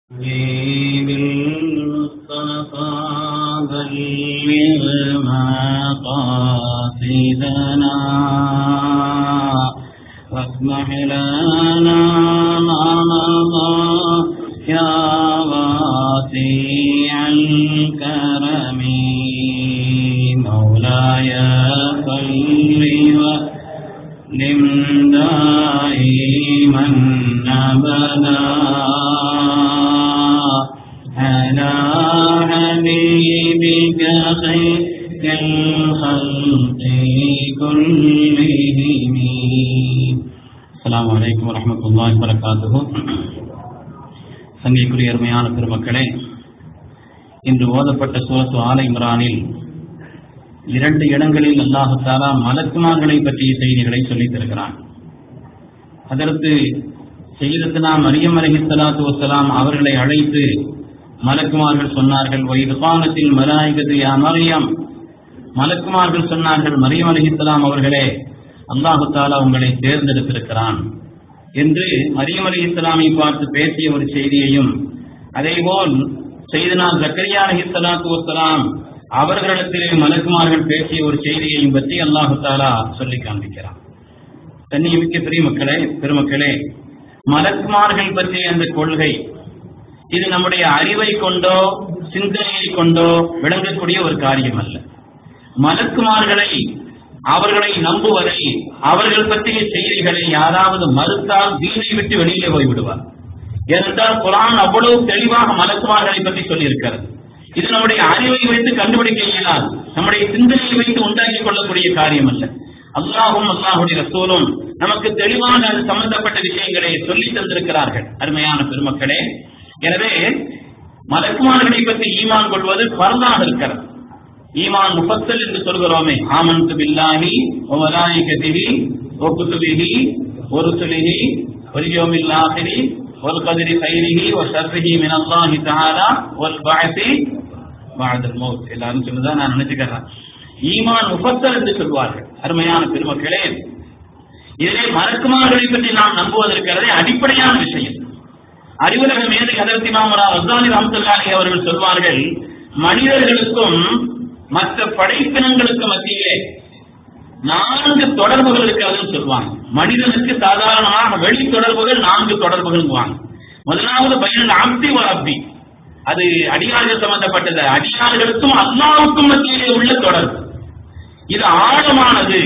بالمصطفى بلغ مقاصدنا واصلح لنا ما مضى يا واسع الكرم مولاي صل وسلم دائما ابدا على حبيبك خير الخلق كلهم السلام عليكم ورحمة الله وبركاته சங்கைக்குரிய அருமையான பெருமக்களே இன்று ஓதப்பட்ட சூரத்து ஆல இம்ரானில் இரண்டு இடங்களில் அல்லாஹு தாலா மலக்குமார்களை பற்றிய செய்திகளை சொல்லித் தருகிறான் அதற்கு செய்தத்தினா மரியம் அலஹி சலாத்து வசலாம் அவர்களை அழைத்து மலக்குமார்கள் சொன்னார்கள் வைதுபானத்தில் மலாய்கது யா மரியம் மலக்குமார்கள் சொன்னார்கள் மரியம் அலஹிஸ்லாம் அவர்களே அல்லாஹு தாலா உங்களை தேர்ந்தெடுத்திருக்கிறான் என்று மரியம் அலி இஸ்லாமை பார்த்து பேசிய ஒரு செய்தியையும் அதேபோல் செய்தனா ஜக்கரியா அலி சலாத்து வசலாம் அவர்களிடத்திலே மலக்குமார்கள் பேசிய ஒரு செய்தியையும் பற்றி அல்லாஹு தாலா சொல்லி காண்பிக்கிறான் தன்னியமிக்க பெரியமக்களே பெருமக்களே மலக்குமார்கள் பற்றிய அந்த கொள்கை இது நம்முடைய அறிவை கொண்டோ சிந்தனையை கொண்டோ விளங்கக்கூடிய ஒரு காரியம் அல்ல மலக்குமார்களை அவர்களை நம்புவதை அவர்கள் பற்றிய செய்திகளை யாராவது மறுத்தால் வீணை விட்டு வெளியிலே போய்விடுவார் ஏனென்றால் குரான் அவ்வளவு தெளிவாக மலக்குமார்களை பற்றி சொல்லியிருக்கிறது இது நம்முடைய அறிவை வைத்து கண்டுபிடிக்க இயலாது நம்முடைய சிந்தனையை வைத்து உண்டாக்கிக் கொள்ளக்கூடிய காரியம் அல்ல அல்லாஹும் அல்லாஹுடைய ரசூலும் நமக்கு தெளிவான அது சம்பந்தப்பட்ட விஷயங்களை சொல்லி தந்திருக்கிறார்கள் அருமையான பெருமக்களே எனவே மலக்குமார்களை பற்றி ஈமான் கொள்வது பரதாக இருக்கிறது ஈமான் முஃபத்தல் என்று சொல்கிறோமே ஆமன்து பில்லாஹி ஒமலாயிகதிஹி ஒகுதுபிஹி ஒருசுலிஹி ஒல்யோமில் ஆஹிரி والقدر خيره وشره من الله تعالى والبعث بعد الموت எல்லாரும் சொல்லுதான் நான் நினைச்சுக்கிறேன் ஈமான் முஃபத்தல் என்று சொல்வார்கள் அருமையான பெருமக்களே இதிலே மலக்குமார்களை பற்றி நாம் நம்புவதற்கிறதே அடிப்படையான விஷயம் அறிவுலக மேதை ஹதரத் இமாமரா ரசானி ராமத்துல்லாஹி அவர்கள் சொல்வார்கள் மனிதர்களுக்கும் மற்ற படைப்பினங்களுக்கு மத்தியிலே நான்கு தொடர்புகள் இருக்காதுன்னு சொல்லுவாங்க மனிதனுக்கு சாதாரணமாக வெளி தொடர்புகள் நான்கு தொடர்புகள் முதலாவது பயன் அப்தி ஒரு அப்தி அது அடியார்கள் சம்பந்தப்பட்டது அடியார்களுக்கும் அல்லாவுக்கும் மத்தியிலே உள்ள தொடர்பு இது ஆழமானது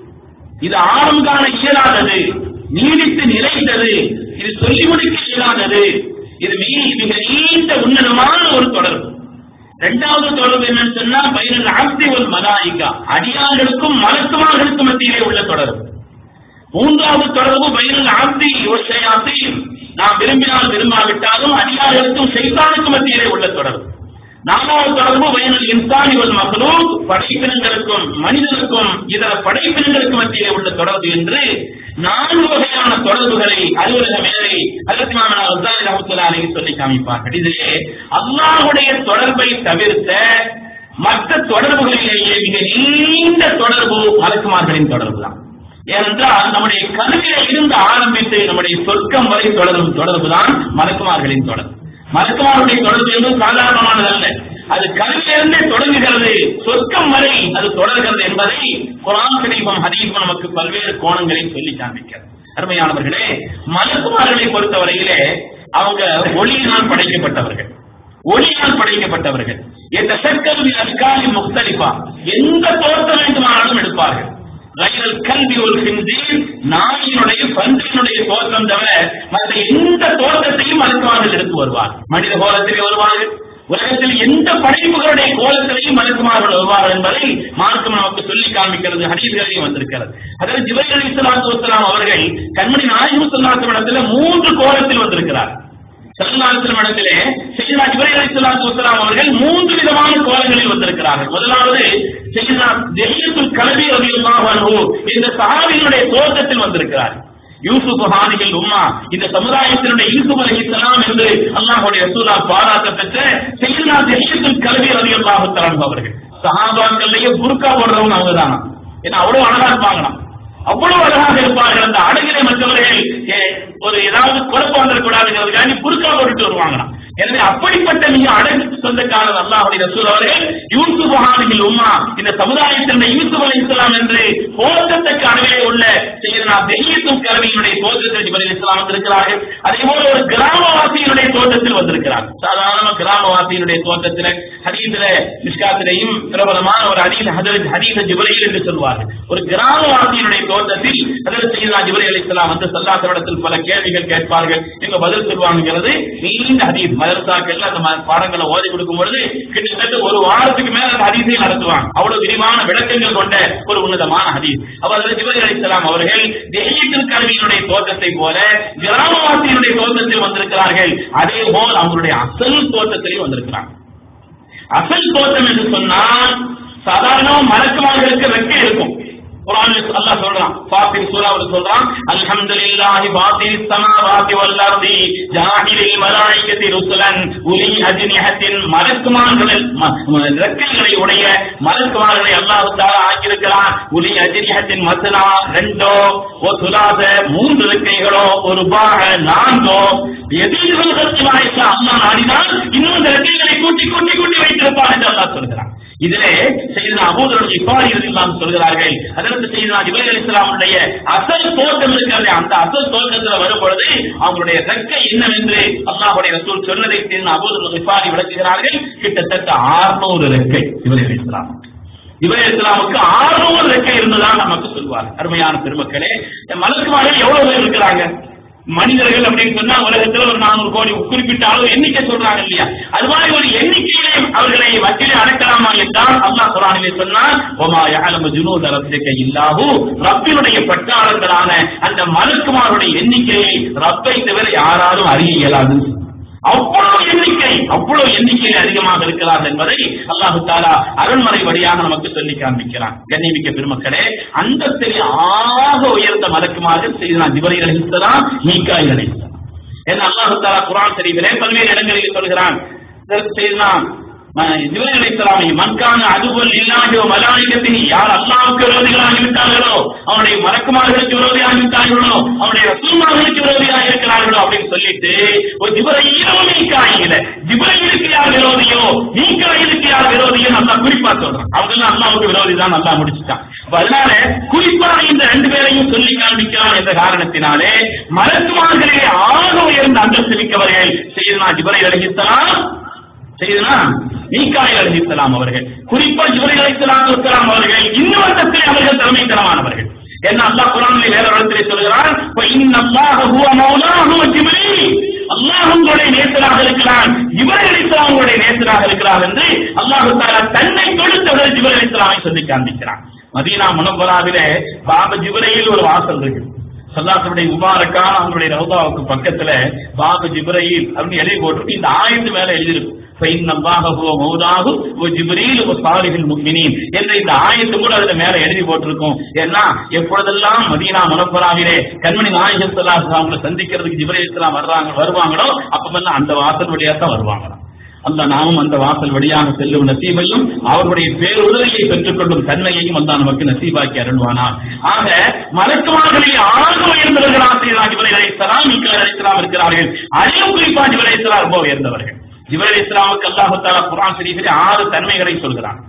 இது ஆழம் காண இயலாதது நீடித்து நிலைத்தது இது சொல்லி முடிக்க இயலாதது இது மிக நீண்ட உன்னதமான ஒரு தொடர்பு இரண்டாவது தொடர்பு என்னன்னு சொன்னா பயிரில் ஆப்தி ஒரு மலாயிகா அடியார்களுக்கும் மலக்குமார்களுக்கும் மத்தியிலே உள்ள தொடர்பு மூன்றாவது தொடர்பு பயிரில் ஆப்தி ஒரு செய்யாசி நாம் விரும்பினால் விரும்பாவிட்டாலும் அடியார்களுக்கும் செய்தானுக்கும் மத்தியிலே உள்ள தொடர்பு நாலாவது தொடர்பு வயனில் இன்சானி ஒரு மக்களும் படைப்பினங்களுக்கும் மனிதனுக்கும் இதர படைப்பினங்களுக்கும் மத்தியிலே உள்ள தொடர்பு என்று நான்கு வகையான தொடர்புகளை அலுவலக மேலை அல்லத்திமாமனாலே சொல்லி காமிப்பார்கள் இதிலே அல்லாஹுடைய தொடர்பை தவிர்த்த மற்ற தொடர்புகளிலேயே மிக நீண்ட தொடர்பு மலக்குமார்களின் தொடர்பு தான் ஏனென்றால் நம்முடைய கருவில இருந்து ஆரம்பித்து நம்முடைய சொர்க்கம் வரை தொடரும் தொடர்பு தான் மலக்குமார்களின் தொடர்பு மலக்குமாருடைய தொடர்பு என்பது சாதாரணமானது அல்ல அது கல்வியிலிருந்தே தொடங்குகிறது சொர்க்கம் வரை அது தொடர்கிறது என்பதை குரான் சரீபம் ஹதீபம் நமக்கு பல்வேறு கோணங்களில் சொல்லி காண்பிக்கிறது அருமையானவர்களே மலக்குமார்களை பொறுத்தவரையிலே அவங்க ஒளியினால் படைக்கப்பட்டவர்கள் ஒளியினால் படைக்கப்பட்டவர்கள் எந்த சர்க்கருவி அஸ்காலி முக்தலிப்பா எந்த தோற்றம் வேண்டுமானாலும் எடுப்பார்கள் ரயில் கல்வி ஒரு சிந்தி நாயினுடைய பன்றியினுடைய தோற்றம் தவிர மற்ற எந்த தோற்றத்தையும் மலக்குமார்கள் எடுத்து வருவார் மனித கோலத்திலே வருவார்கள் உலகத்தில் எந்த படைப்புகளுடைய கோலத்திலையும் மலக்குமார்கள் வருவார்கள் என்பதை மார்க்கம் நமக்கு சொல்லி காண்பிக்கிறது ஹரீஸ்களையும் வந்திருக்கிறது அதாவது ஜிபைல் இஸ்லாத்து வசலாம் அவர்கள் கண்மணி நாயகம் சொல்லாத்த இடத்துல மூன்று கோலத்தில் வந்திருக்கிறார் சல்லாத்திரம் இடத்திலே செய்தா ஜிபைல் இஸ்லாத்து வசலாம் அவர்கள் மூன்று விதமான கோலங்களில் வந்திருக்கிறார்கள் முதலாவது செய்தா ஜெயத்துல் கல்வி ரவியல்லாஹு இந்த சஹாபிகளுடைய தோற்றத்தில் வந்திருக்கிறார் யூசுப் ஹானிகள் உம்மா இந்த சமுதாயத்தினுடைய யூசுப் அலி இஸ்லாம் என்று அல்லாஹுடைய ரசூலா பாராட்ட பெற்ற செய்தா ஜெயத்துல் கல்வி ரவியல்லாஹு தலான் அவர்கள் சஹாபாக்கள்லயே புர்கா போடுறவங்க அவங்க தானா ஏன்னா அவ்வளவு அழகா இருப்பாங்களாம் அவ்வளவு அழகாக இருப்பார்கள் அந்த அழகிலே மற்றவர்கள் ஏ, ஒரு ஏதாவது குழப்பம் வந்துடக்கூடாதுங்கிறதுக்காண்டி புருக்கா போட்டுட்டு வருவாங்களாம் எனவே அப்படிப்பட்ட மிக அழகுக்கு சொந்தக்காரர் அல்லாஹுடைய ரசூல் அவர்கள் யூசுப் மகானில் உம்மா இந்த சமுதாயத்தினுடைய யூசுப் அலி இஸ்லாம் என்று போற்றத்தக்க அளவிலே உள்ள செய்யனா தெய்யத்தும் கருவியினுடைய தோற்றத்தில் ஜிபரல் இஸ்லாம் வந்திருக்கிறார்கள் அதே போல ஒரு கிராமவாசியினுடைய தோற்றத்தில் வந்திருக்கிறார் சாதாரண கிராமவாசியினுடைய தோற்றத்தில் ஹதீதுல மிஸ்காத்திலையும் பிரபலமான ஒரு ஹதீஸ் ஹதரத் ஹதீஸ் ஜிபரையில் என்று சொல்வார்கள் ஒரு கிராமவாசியினுடைய தோற்றத்தில் ஹதரத் செய்யனா ஜிபரை அலி இஸ்லாம் வந்து சல்லாசவடத்தில் பல கேள்விகள் கேட்பார்கள் இங்க பதில் சொல்வாங்கிறது நீண்ட ஹதீஸ் மதரசாக்கள் அந்த ம- பாடங்களை ஓதி கொடுக்கும் பொழுது கிட்டத்தட்ட ஒரு வாரத்துக்கு மேல அந்த ஹதீஸை நடத்துவாங்க அவ்வளவு விரிவான விளக்கங்கள் கொண்ட ஒரு உன்னதமான ஹதீஸ் அவர் ஜிபரி அலிஸ்லாம் அவர்கள் தெய்யத்தில் கல்வியினுடைய தோற்றத்தை போல கிராமவாசியினுடைய தோற்றத்தில் வந்திருக்கிறார்கள் அதே போல் அவங்களுடைய அசல் தோற்றத்திலையும் வந்திருக்கிறாங்க அசல் தோற்றம் என்று சொன்னால் சாதாரண மலக்குமார்களுக்கு ரெக்கை இருக்கும் குர்ஆனில் அல்லாஹ் சொல்றான் ஃபாத்திர் சூராவுல சொல்றான் அல்ஹம்துலில்லாஹி பாத்திரிஸ் ஸமாவாதி வல் அர்தி ஜாஹிலில் மலாயிகத்தி ருசுலன் உலி அஜ்னிஹத்தின் மலக்குமார்களில் ம- ம- ரெக்கைகளை உடைய மலக்குமார்களை அல்லாஹ் தஆலா ஆக்கியிருக்கிறான் உலி அஜ்னிஹத்தின் மஸ்னா ரெண்டோ ஓ சுலாச மூன்று ரெக்கைகளோ ஒரு பாக நான்கோ எதிர்கள் கத்திவாய்ச்சா அல்லாஹ் நாடினால் இன்னும் இந்த ரெக்கைகளை கூட்டி கூட்டி கூட்டி வைத்திருப்பான் என்று அல்லாஹ் சொல்கிறான் இதிலே செய்தனா அபூதருடைய இப்பாரி இஸ்லாம் சொல்கிறார்கள் அதற்கு செய்தனா இபைல் இஸ்லாமுடைய அசல் தோற்றம் இருக்கிறது அந்த அசல் தோற்றத்தில் வரும் பொழுது அவங்களுடைய ரெக்கை என்னவென்று அல்லாஹுடைய ரசூல் சொன்னதை செய்தனா அபூதர் இப்பாரி விளக்குகிறார்கள் கிட்டத்தட்ட 600 ரெக்கை இபைல் இஸ்லாம் இவரே இஸ்லாமுக்கு ஆறுநூறு ரெக்கை இருந்ததான் நமக்கு சொல்வார் அருமையான பெருமக்களே மலக்குமார்கள் எவ்வளவு பேர் இருக்கிறாங்க மனிதர்கள் அப்படின்னு சொன்னா உலகத்துல ஒரு நானூறு கோடி குறிப்பிட்ட அளவு எண்ணிக்கை சொல்றாங்க இல்லையா அது மாதிரி ஒரு எண்ணிக்கையிலே அவர்களை வட்டிலே அடக்கலாமா என்றால் அல்லாஹ் குரானிலே சொன்னால் ஒமா யாலமு ஜுனூத ரப்பிக்க இல்லாஹு ரப்பினுடைய பட்டாளர்களான அந்த மலக்குமாருடைய எண்ணிக்கையை ரப்பை தவிர யாராலும் அறிய இயலாது அவ்வளவு எண்ணிக்கை அவ்வளவு எண்ணிக்கையில் அதிகமாக இருக்கிறார்கள் என்பதை அல்லாஹு தாலா அருண்மறை வழியாக நமக்கு சொல்லி காண்பிக்கிறான் கண்ணியமிக்க பெருமக்களே அந்தத்தில் ஆக உயர்ந்த மலக்குமார்கள் செய்தனா ஜிபரையில் அளித்ததான் நீக்காயில் அளித்தான் ஏன்னா அல்லாஹு தாலா குரான் தெரிவிலே பல்வேறு இடங்களில் சொல்கிறான் இதற்கு செய்தலாம் ஜிபரை அளித்தலாமே மன்கான அதுபோல் இல்லாத மலாயுகத்தின் யார் அல்லாவுக்கு விரோதிகளாக விட்டார்களோ அவனுடைய மலக்குமார்களுக்கு விரோதியாக விட்டார்களோ அவனுடைய ரசூமார்களுக்கு விரோதியாக இருக்கிறார்களோ அப்படின்னு சொல்லிட்டு ஒரு ஜிபரையிலோ நீக்காயில ஜிபரையிலுக்கு யார் விரோதியோ நீக்காயிலுக்கு யார் விரோதியோ நல்லா குறிப்பா சொல்றான் அவங்க அல்லாவுக்கு விரோதி தான் நல்லா முடிச்சுட்டான் அப்ப அதனால குறிப்பாக இந்த ரெண்டு பேரையும் சொல்லி காண்பிக்கிறான் என்ற காரணத்தினாலே மலக்குமார்களிலே ஆக உயர்ந்த அந்தஸ்து மிக்கவர்கள் செய்தனா ஜிபரை அழகித்தலாம் செய்தனா மீகாயில் அலிஸ்லாம் அவர்கள் குறிப்பா ஜிபரில் அலிஸ்லாம் இருக்கலாம் அவர்கள் இன்னும் அந்தத்திலே அவர்கள் தலைமை தரமானவர்கள் என்ன அல்லாஹ் குரானிலே வேற இடத்திலே சொல்கிறான் "வ இன்னல்லாஹ ஹுவ மௌலாஹு வ ஜிப்ரீல்." அல்லாஹ் உங்களுடைய நேசராக இருக்கிறான் ஜிபரில் அலிஸ்லாம் உங்களுடைய நேசராக இருக்கிறார் என்று அல்லாஹ் தஆலா தன்னை கொடுத்தவர் ஜிபரில் அலிஸ்லாமை சொல்லி காண்பிக்கிறான் மதீனா முனவராவிலே பாப ஜிபரையில் ஒரு வாசல் இருக்கு சல்லாசனுடைய முபாரக்கான அவங்களுடைய ரவுதாவுக்கு பக்கத்துல பாபு ஜிப்ரயில் அப்படின்னு எழுதி போட்டு இந்த ஆயத்து மேல எழுதிருக்கு فإن الله هو مولاه وجبريل وصالح المؤمنين என்ற இந்த ஆயத்து கூட அதுல மேல எழுதி போட்டிருக்கும் ஏன்னா எப்பொழுதெல்லாம் மதீனா முனப்பராவிலே கண்மணி நாயகம் ஸல்லல்லாஹு அவங்களை சந்திக்கிறதுக்கு ஜிப்ரீல் இஸ்லாம் வர்றாங்க வருவாங்களோ அப்பமெல்லாம் அந்த வாசல் வழியா தான் வருவாங்களாம் அல்ல நாமும் அந்த வாசல் வழியாக செல்லும் நசீபையும் அவர்களுடைய பேருதவியை பெற்றுக் கொள்ளும் தன்மையையும் அல்லா நமக்கு நசீபாக்கி அருள்வானார் ஆக மலக்குமார்களில் ஆறு உயர்ந்தவர்கள் ஆசிரியர் ஜிபரை அலிஸ்லாம் மீக்கல் அலிஸ்லாம் இருக்கிறார்கள் அதிலும் குறிப்பா ஜிபரை இஸ்லாம் ரொம்ப உயர்ந்தவர்கள் ஜிபரை இஸ்லாமுக்கு அல்லாஹு தாலா குரான் ஷரீஃபிலே ஆறு தன்மைகளை சொல்கிறான்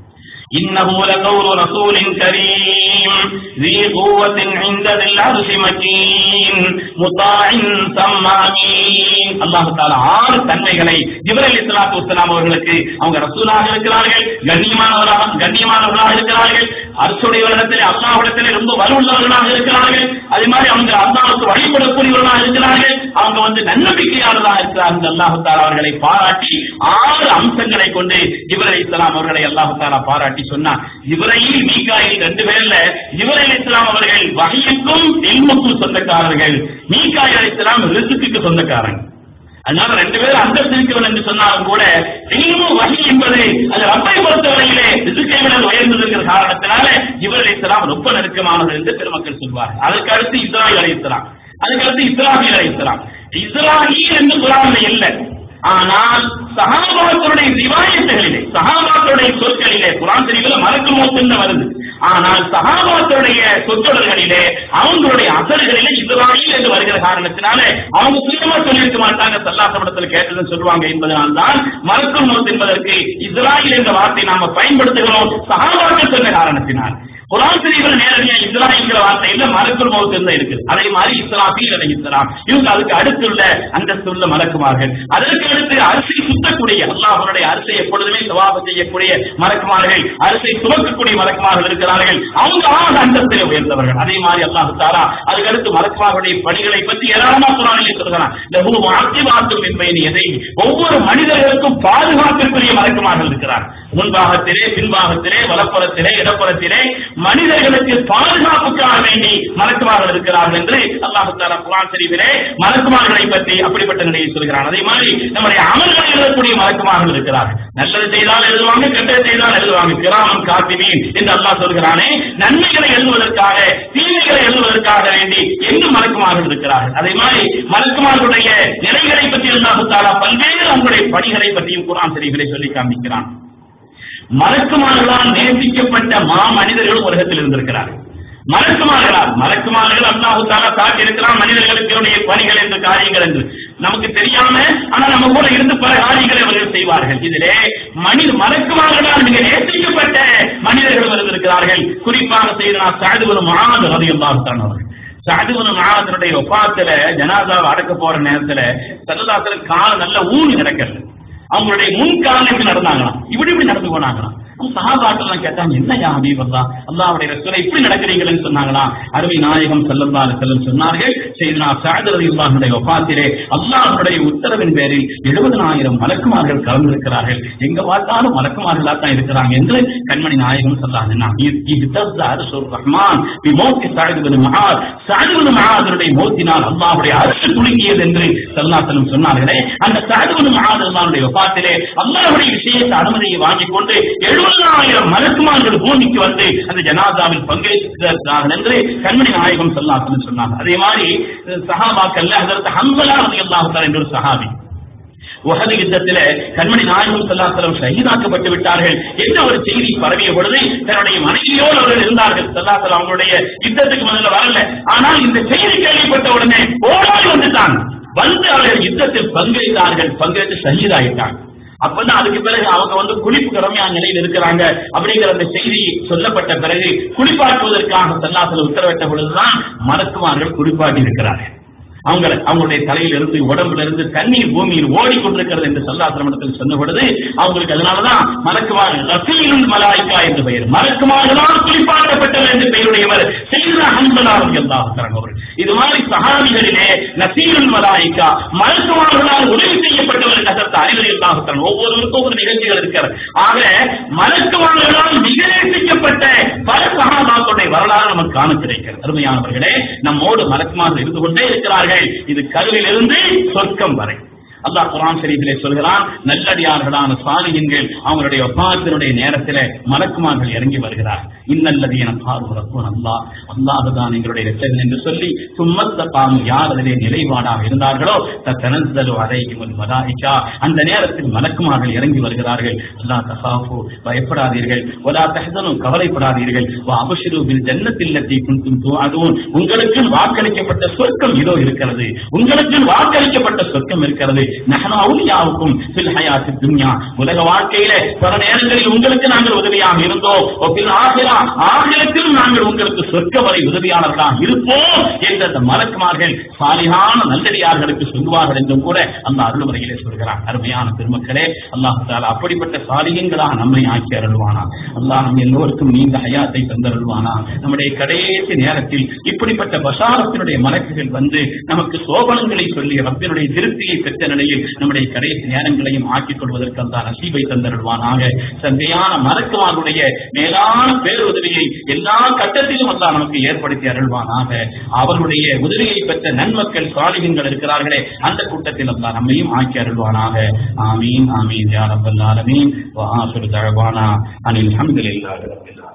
إنه لقول رسول كريم ذي قوة عند ذي العرش مكين مطاع ثم أمين الله تعالى ஆறு தன்மைகளை ஜிப்ரீல் இஸ்லாத்து வஸ்ஸலாம் அவர்களுக்கு அவங்க ரசூலாக இருக்கிறார்கள் கண்ணியமானவராக கண்ணியமானவர்களாக இருக்கிறார்கள் அரசுடையவரிடத்தில் அல்லாஹ்விடத்தில் ரொம்ப வலுவுள்ளவர்களாக இருக்கிறார்கள் அதே மாதிரி அவங்க அல்லாஹ்வுக்கு வழிபடக்கூடியவர்களாக இருக்கிறார்கள் அவங்க வந்து நன்னம்பிக்கையாளர்களாக இருக்கிறார்கள் அல்லாஹு தாலா அவர்களை பாராட்டி ஆறு அம்சங்களை கொண்டு ஜிப்ரீல் இஸ்லாம் அவர்களை அல்லாஹு தாலா பாராட்டி சொன்னார் இவரையில் மீகாயில் ரெண்டு பேர்ல இவரையில் இஸ்லாம் அவர்கள் வகையுக்கும் எல்முக்கும் சொந்தக்காரர்கள் மீகாயில் அலிஸ்லாம் ரிசுக்கு சொந்தக்காரங்க அதனால ரெண்டு பேரும் அந்தஸ்து இருக்கிறவன் என்று சொன்னாலும் கூட இல்மு வகி என்பது அது ரப்பை பொறுத்தவரையிலே ரிசுக்கை விட உயர்ந்ததுங்கிற காரணத்தினால இவர் இஸ்லாம் ரொம்ப நெருக்கமானது என்று பெருமக்கள் சொல்வார் அதற்கு அடுத்து இஸ்ராயில் அழைத்தலாம் அதுக்கு அடுத்து இஸ்லாமியில் அழைத்தலாம் இஸ்ராயில் என்று குரானில் இல்லை ஆனால் சகாபாக்களுடைய ரிவாயத்துகளிலே சகாபாக்களுடைய சொற்களிலே குரான் தெரிவில் மறக்கும் மோத்து வருது ஆனால் சகாபாக்களுடைய சொற்றொடர்களிலே அவங்களுடைய அசல்களிலே இஸ்ராயில் என்று வருகிற காரணத்தினாலே அவங்க சுயமா சொல்லியிருக்க மாட்டாங்க சல்லாசமடத்தில் கேட்டதுன்னு சொல்லுவாங்க என்பதனால் தான் மலக்குள் மௌத் என்பதற்கு இஸ்ராயில் என்ற வார்த்தை நாம பயன்படுத்துகிறோம் சகாபாக்கள் சொன்ன காரணத்தினால் குரான் பிரிவில் நேரடியா இஸ்ராங்கிற வார்த்தை இல்ல மலக்குள் மௌத் தான் இருக்குது அதே மாதிரி இஸ்ராபீல் அலை இஸ்லாம் இவங்க அதுக்கு அடுத்துள்ள அந்தஸ்துள்ள மலக்குமார்கள் அதற்கு அடுத்து அரிசி சுத்தக்கூடிய அல்லாஹனுடைய அரிசை எப்பொழுதுமே சவாபம் செய்யக்கூடிய மலக்குமார்கள் அரிசை சுமக்கக்கூடிய மலக்குமார்கள் இருக்கிறார்கள் அவங்க ஆக அந்தஸ்திலே உயர்ந்தவர்கள் அதே மாதிரி அல்லாஹு தாரா அதுக்கு அடுத்து மலக்குமார்களுடைய பணிகளை பற்றி ஏராளமா குரானிலே சொல்கிறான் லஹு முஅத்திபாத்தும் மின் பைனி யதைஹி. ஒவ்வொரு மனிதர்களுக்கும் பாதுகாப்பிற்குரிய மலக்குமார்கள் இருக்கிறார் முன்பாகத்திலே பின்பாகத்திலே வலப்புறத்திலே இடப்புறத்திலே மனிதர்களுக்கு பாதுகாப்புக்காக வேண்டி மலக்குமார்கள் இருக்கிறார்கள் என்று அல்லாஹு தாலா குரான் ஷரீஃபிலே மலக்குமார்களை பற்றி அப்படிப்பட்ட நிலையை சொல்கிறான் அதே மாதிரி நம்முடைய அமல்களை எழுதக்கூடிய மலக்குமார்கள் இருக்கிறார்கள் நல்லது செய்தால் எழுதுவாங்க கெட்டது செய்தால் எழுதுவாங்க கிராமம் காத்திமீன் என்று அல்லாஹ் சொல்கிறானே நன்மைகளை எழுதுவதற்காக தீமைகளை எழுதுவதற்காக வேண்டி எங்கு மலக்குமார்கள் இருக்கிறார்கள் அதே மாதிரி மலக்குமார்களுடைய நிலைகளை பற்றி அல்லாஹு தாலா பல்வேறு அவங்களுடைய பணிகளை பற்றியும் குரான் ஷரீஃபிலே சொல்லி காண்பிக்கிறான் மலக்குமார்களால் நேசிக்கப்பட்ட மா மனிதர்களும் உலகத்தில் இருந்திருக்கிறார்கள் மலக்குமார்களால் மலக்குமார்கள் அல்லாஹு தாலா காட்டி இருக்கிறான் மனிதர்களுக்கு இவருடைய பணிகள் என்று காரியங்கள் என்று நமக்கு தெரியாம ஆனா நம்ம கூட இருந்து பல காரியங்களை அவர்கள் செய்வார்கள் இதிலே மனித மலக்குமார்களால் மிக நேசிக்கப்பட்ட மனிதர்கள் இருந்திருக்கிறார்கள் குறிப்பாக செய்தனா சாதுவரும் மகாது ரதியுல்லாஹான் அவர்கள் சாதுவனு மகாதனுடைய ஒப்பாத்துல ஜனாதாவை அடக்க போற நேரத்துல சரதாசன் காலம் நல்ல ஊனி கிடக்கிறது அவங்களுடைய முன்காலம் எப்படி நடந்தாங்களாம் இப்படி இப்படி நடந்து போனாங்களாம் சகாபாக்கெல்லாம் கேட்டாங்க என்ன யா ஹபீபல்லா அல்லாஹ்வுடைய ரசூலை இப்படி நடக்கிறீங்களேன்னு சொன்னாங்களா அருமை நாயகம் ஸல்லல்லாஹு அலைஹி வஸல்லம் சொன்னார்கள் செய்தனா சஅத் ரலியல்லாஹுடைய வஃபாத்திலே அல்லாஹ்வுடைய உத்தரவின் பேரில் 70000 மலக்குமார்கள் கலந்திருக்கிறார்கள் எங்க பார்த்தாலும் மலக்குமார்களா தான் இருக்கிறாங்க என்று கண்மணி நாயகம் சொன்னாங்க இஹ்தஸ்ஸ அர்ஷுர் ரஹ்மான் பி மௌத்தி Saad bin Muadh Saad bin முஆதுடைய மௌத்தினால் அல்லாஹ்வுடைய அர்ஷ் குலுங்கியது என்று ஸல்லல்லாஹு அலைஹி வஸல்லம் சொன்னார்களே அந்த சஅத் பின் முஆத் அல்லாஹ்வுடைய வஃபாத்திலே அல்லாஹ்வுடைய விஷயத்தை அனுமதியை வாங்கிக் கொண்டு 70000 மலக்குமார்கள் பூமிக்கு வந்து அந்த ஜனாதாவில் பங்கேற்கிறார்கள் என்று கண்மணி நாயகம் ஸல்லல்லாஹு சொன்னாங்க அதே மாதிரி சஹாபாக்கள்ல ஹஜரத் ஹம்சலா ரலியல்லாஹு தஆலா என்ற ஒரு சஹாபி உஹது யுத்தத்தில கண்மணி நாயகம் சல்லாசலம் ஷஹீதாக்கப்பட்டு விட்டார்கள் என்ற ஒரு செய்தி பரவிய பொழுது தன்னுடைய மனைவியோடு அவர்கள் இருந்தார்கள் சல்லாசலம் அவங்களுடைய யுத்தத்துக்கு முதல்ல வரல ஆனால் இந்த செய்தி கேள்விப்பட்ட உடனே ஓடாடி வந்துட்டாங்க வந்து அவர்கள் யுத்தத்தில் பங்கேற்றார்கள் பங்கேற்று ஷஹீதாயிட்டாங்க அப்பதான் அதுக்கு பிறகு அவங்க வந்து குளிப்பு கடமையான நிலையில் இருக்கிறாங்க அப்படிங்கிற அந்த செய்தி சொல்லப்பட்ட பிறகு குளிப்பாட்டுவதற்காக சல்லாசல உத்தரவிட்ட பொழுதுதான் மலக்குமார்கள் குளிப்பாட்டி இருக்கிறார்கள் அவங்க அவங்களுடைய தலையில இருந்து உடம்புல இருந்து தண்ணீர் பூமியில் ஓடிக்கொண்டிருக்கிறது என்று சல்லாசிரமத்தில் சொன்ன பொழுது அவங்களுக்கு அதனாலதான் மலக்குமார்கள் ரசீலுல் மலாய்க்கா என்று பெயர் மலக்குமார்களால் குளிப்பாட்டப்பட்டவர் என்று பெயருடையவர் செய்தா ஹன்பலாரும் எல்லாத்தாங்க அவர்கள் இது மாதிரி சஹாபிகளிலே நசீருல் மலாய்க்கா மலக்குமார்களால் உதவி செய்யப்பட்டவர் கசத்த அறிவு எல்லாத்தாங்க ஒவ்வொருவருக்கும் ஒரு நிகழ்ச்சிகள் இருக்கிறது ஆக மலக்குமார்களால் மிக நேசிக்கப்பட்ட பல சகாபாக்களுடைய வரலாறு நமக்கு காண கிடைக்கிறது அருமையானவர்களே நம்மோடு மலக்குமார்கள் இருந்து கொண்டே இருக்கிறார்கள் இது கருவிலிருந்து சொர்க்கம் வரை அல்லாஹ் குரான் ஷரீஃபிலே சொல்கிறான் நல்லடியார்களான சாலிகங்கள் அவங்களுடைய ஒப்பாத்தினுடைய நேரத்தில் மலக்குமார்கள் இறங்கி வருகிறார் இன்னல்லது என பார்வரப்பும் அல்லாஹ் அல்லாஹுதான் எங்களுடைய ரத்தன் என்று சொல்லி சும்மத்த பாம் யார் அதிலே நிலைப்பாடாக இருந்தார்களோ தனந்தலு அலைக்கும் மலாய்க்கா அந்த நேரத்தில் மலக்குமார்கள் இறங்கி வருகிறார்கள் அல்லாஹ் தகாஃபு பயப்படாதீர்கள் ஒலா தஹதனும் கவலைப்படாதீர்கள் அபஷிரு பில் ஜன்னத்தில் லத்தி குந்தும் அதுவும் உங்களுக்கு வாக்களிக்கப்பட்ட சொர்க்கம் இதோ இருக்கிறது உங்களுக்கு வாக்களிக்கப்பட்ட சொர்க்கம் இருக்கிறது நஹனு அவுலியாவுக்கும் ஃபில் ஹயாத்தி துன்யா உலக வாழ்க்கையில பல நேரங்களில் உங்களுக்கு நாங்கள் உதவியாக இருந்தோம் ஒப்பில் ஆகிரா ஆகிரத்தில் நாங்கள் உங்களுக்கு சொர்க்க வரை உதவியாளர்களாக இருப்போம் என்று அந்த மலக்குமார்கள் சாலிகான நல்லடியார்களுக்கு சொல்லுவார்கள் என்றும் கூட அந்த அருள்முறையிலே சொல்கிறார் அருமையான பெருமக்களே அல்லாஹ் தாலா அப்படிப்பட்ட சாலிகங்களாக நம்மை ஆக்கி அருள்வானா அல்லாஹ் நம் எல்லோருக்கும் நீண்ட ஹயாத்தை தந்தருள்வானா நம்முடைய கடைசி நேரத்தில் இப்படிப்பட்ட பசாரத்தினுடைய மலக்குகள் வந்து நமக்கு சோபனங்களை சொல்லி ரப்பினுடைய திருப்தியை பெற்ற நிலையில் நம்முடைய கடைசி நேரங்களையும் ஆக்கிக் கொள்வதற்கு அந்த நசீபை தந்தருள்வானாக சந்தையான மலக்குமாருடைய மேலான பேருதவியை எல்லா கட்டத்திலும் அல்லாஹ் நமக்கு ஏற்படுத்தி அருள்வானாக அவர்களுடைய உதவியை பெற்ற நன்மக்கள் சாலிகங்கள் இருக்கிறார்களே அந்த கூட்டத்தில் அல்லாஹ் நம்மையும் ஆக்கி அருள்வானாக ஆமீன் ஆமீன் யா ரப்பல் ஆலமீன் வ ஆசிரு தஅவானா அனில் ஹம்துலில்லாஹி ரப்பில் ஆலமீன்